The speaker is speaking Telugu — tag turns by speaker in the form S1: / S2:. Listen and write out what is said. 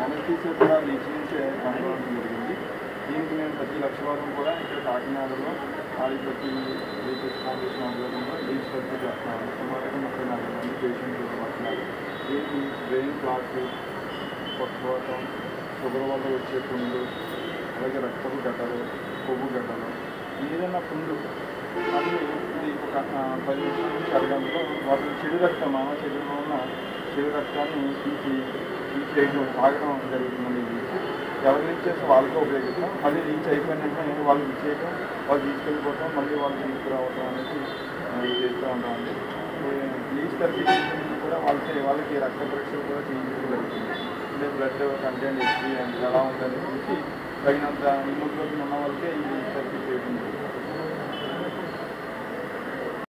S1: అనస్థీసియా కూడా లీచ్ నుంచే కనుగొనడం జరిగింది దీనికి మేము ప్రతి లక్షవారం కూడా ఇక్కడ కాకినాడలో ఆదిపత్తి రీసెర్చ్ ఫౌండేషన్ ఆధ్వర్యంలో లీచ్ వర్క్ చేస్తున్నాము సుమారుగా ముప్పై నాలుగు మంది పేషెంట్లు వస్తున్నారు దీనికి బ్రెయిన్ క్లాట్ పక్షవాతం షుగర్ వల్ల వచ్చే పుండ్లు అలాగే రక్తపు గడ్డలు కొవ్వు గడ్డలు ఏదైనా పుండ్లు అన్ని ఇది ఒక ఆ, పది నిమిషాల నుంచి అరగంటలో వాటి చెడు రక్తం మానవ శరీరంలో ఉన్న చెడు రక్తాన్ని తీసి తీసేయడం తాగడం జరుగుతుందని లీచ్ ఎవరి లీచ్ చేస్తే వాళ్ళకే ఉపయోగిస్తాం మళ్ళీ లీచ్ అయిపోయిన వెంటనే వాళ్ళు ఇచ్చేయటం వాళ్ళు తీసుకెళ్ళిపోవటం మళ్ళీ వాళ్ళు తీసుకురావటం అనేది ఆ, చేస్తూ ఉంటామండి లీచ్ థెరపీ చేసిన కూడా వాళ్ళకి వాళ్ళకి రక్త పరీక్షలు కూడా చేయించడం జరుగుతుంది అంటే బ్లడ్ కంటెంట్ హెచ్పి అండ్ ఎలా ఉందని చూసి తగినంత హిమోగ్లోబిన్ ఉన్న వాళ్ళకే ఈ థెరపీ చేయడం జరుగుతుంది